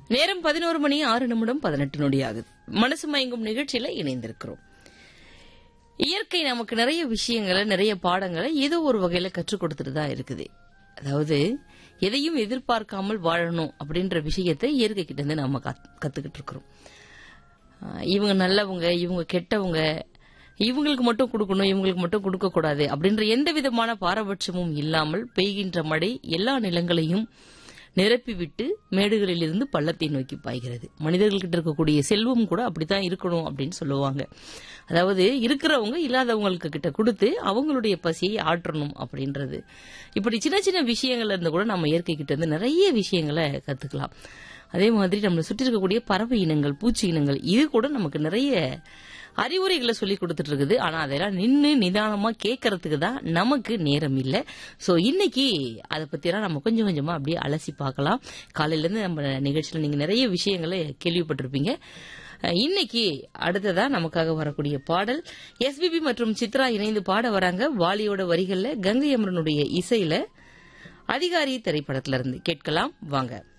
நேரம் பதினோரு மணி ஆறு நிமிடம் பதினெட்டு நொடி ஆகுது மனசு மயங்கும் நிகழ்ச்சியில இணைந்திருக்கிறோம் இயற்கை நமக்கு நிறைய விஷயங்களை நிறைய பாடங்களை ஏதோ ஒரு வகையில கற்றுக் கொடுத்துட்டு தான் இருக்குது அதாவது எதையும் எதிர்பார்க்காமல் வாழணும் அப்படின்ற விஷயத்தை இயற்கை கிட்ட இருந்து நம்ம கத்- கத்துக்கிட்டு இருக்கிறோம் ஆஹ் இவங்க நல்லவங்க இவங்க கெட்டவங்க இவங்களுக்கு மட்டும் கொடுக்கணும் இவங்களுக்கு மட்டும் கொடுக்க கூடாது அப்படின்ற எந்த விதமான பாரபட்சமும் இல்லாமல் பெய்கின்ற மழை எல்லா நிலங்களையும் நிரப்பிவிட்டு மேடுகளில் இருந்து பள்ளத்தை நோக்கி பாய்கிறது மனிதர்கள்கிட்ட இருக்கக்கூடிய செல்வம் கூட அப்படித்தான் இருக்கணும் அப்படின்னு சொல்லுவாங்க அதாவது இருக்கிறவங்க இல்லாதவங்களுக்கு கிட்ட கொடுத்து அவங்களுடைய பசியை ஆற்றணும் அப்படின்றது இப்படி சின்ன சின்ன விஷயங்கள்ல இருந்து கூட நம்ம இயற்கை கிட்ட இருந்து நிறைய விஷயங்களை கத்துக்கலாம் அதே மாதிரி நம்மளை சுற்றி இருக்கக்கூடிய பறவை இனங்கள் பூச்சி இனங்கள் இது கூட நமக்கு நிறைய அறிவுரைகளை சொல்லி கொடுத்துட்டு இருக்குது ஆனா அதெல்லாம் நின்னு நிதானமா கேட்கறதுக்கு தான் நமக்கு நேரம் இல்ல சோ இன்னைக்கு அதை பத்தியெல்லாம் நம்ம கொஞ்சம் கொஞ்சமா அப்படியே அலசி பார்க்கலாம் காலையில இருந்து நம்ம நிகழ்ச்சியில நீங்க நிறைய விஷயங்களை கேள்விப்பட்டிருப்பீங்க அஹ் இன்னைக்கு அடுத்ததா நமக்காக வரக்கூடிய பாடல் எஸ்பிபி மற்றும் சித்ரா இணைந்து பாட வராங்க வாலியோட வரிகள்ல கங்கை அமரனுடைய இசையில அதிகாரி திரைப்படத்துல இருந்து கேட்கலாம் வாங்க